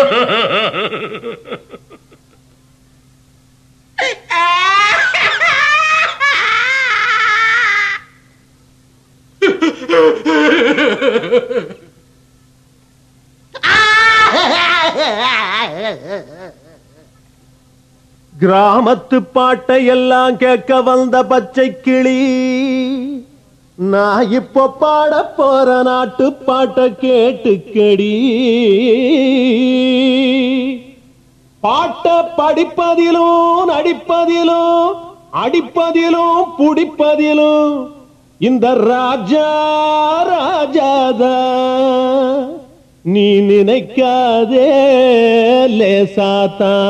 கிராமத்து பாட்டை எல்லாம் கேட்க வந்த பச்சை கிளி நான் இப்போ பாட போற நாட்டு பாட்டை கேட்டுக்கடி பாட்டை படிப்பதிலும் நடிப்பதிலும் அடிப்பதிலும் புடிப்பதிலும் இந்த ராஜா ராஜாதா நீ நினைக்காதே லேசாத்தா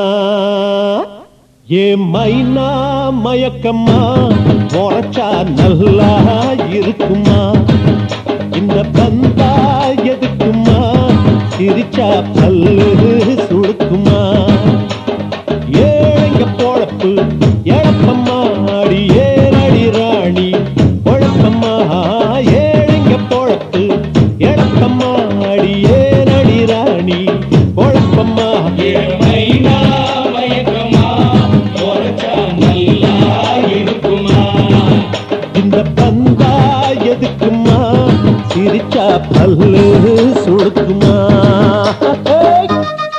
ஏ மைனா மயக்கம்மா முறைச்சா நல்லா இருக்குமா இந்த பந்தா எதுக்குமா சிரிச்சா பல்லு சுடுக்குமா ஏழைங்க பொழப்பு எழப்பம்மா அடி ஏழடி ராணி பொழப்பம்மா ஏழைங்க பொழப்பு எழப்பம்மா அடி ஏழடி ராணி பொழப்பம்மா மைனா மயக்கமா உரைச்சா நல்லா இருக்குமா இந்த பந்தா எதுக்குமா சிரிச்சா பல்லு சுடுக்குமா ஏய்!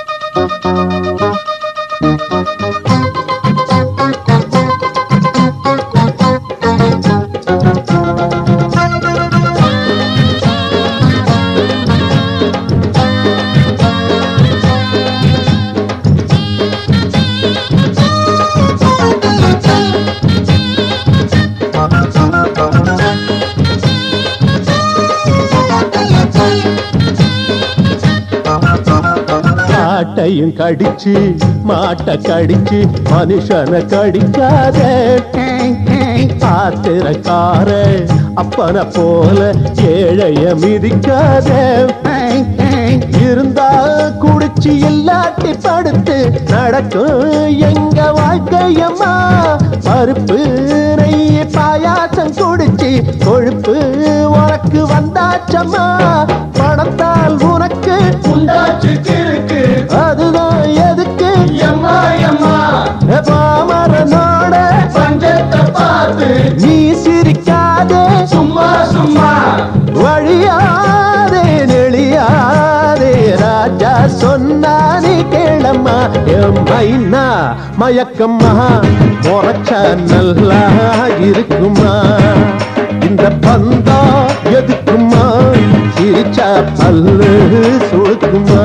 காட்டையும் கடிச்சு மாட்டை கடிச்சு மனுஷனை கடிக்காத ஆத்திரக்கார அப்பனை போல ஏழைய மிதிக்காத இருந்தா குடிச்சு இல்லாட்டி படுத்து நடக்கும் எங்க வாழ்க்கையம்மா பருப்பு நெய் பாயாசம் குடிச்சு கொழுப்பு உனக்கு வந்தாச்சம்மா பணத்தால் உனக்கு உண்டாச்சு கிறுக்கு அதுதான் எதுக்கு எம்மா எம்மா பாமரனோட பஞ்சத்தை பார்த்து நீ சிரிக்காதே சும்மா சும்மா வழியாதே நெளியாதே ராஜா சொன்னா நீ கேளம்மா என் மைனா மயக்கம்மா முறைச்சா நல்லா இருக்குமா இந்த பந்தா எதுக்குமா சிரிச்சா பல்லு சுழுக்குமா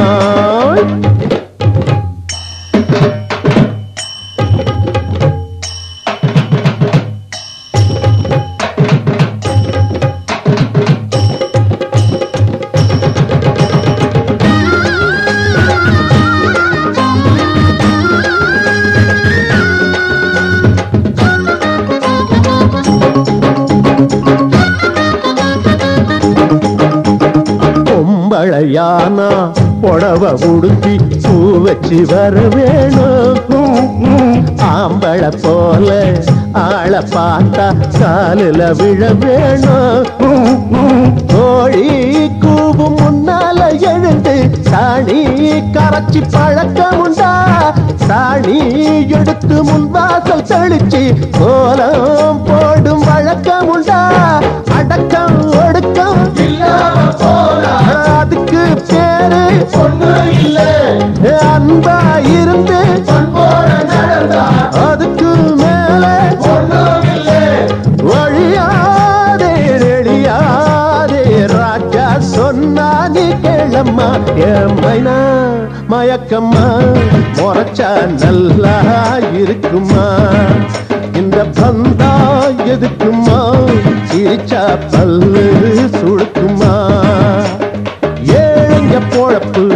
பொம்பளையானா புடவ உடுத்தி பூ வச்சு வர வேணும் ஆம்பளை போல ஆளை பார்த்தா காலில் விழ வேணும் கோழி கூவும் முன்னால எழுந்து சாணி கரைச்சி பழக்கம் உண்டா சாணி எடுத்து முன்வாசல் தெளிச்சு கோலம் போடும் வழக்கம் உண்டா அடக்கம் ஒடுக்கம் இல்லாம போனா அதுக்கு பேரு ஒண்ணு இல்ல அன்பா இருந்து பண்போட நடந்தா அதுக்கு மேல ஒண்ணும் இல்ல வழியாதே நெளியாதே ராஜா சொன்னா நீ கேளம்மா என் மைனா மயக்கம்மா முறைச்சா நல்லா இருக்குமா இந்த பந்தா எதுக்குமா சிரிச்சா பல்லு சுடுக்குமா ஏழைங்க பொழப்பு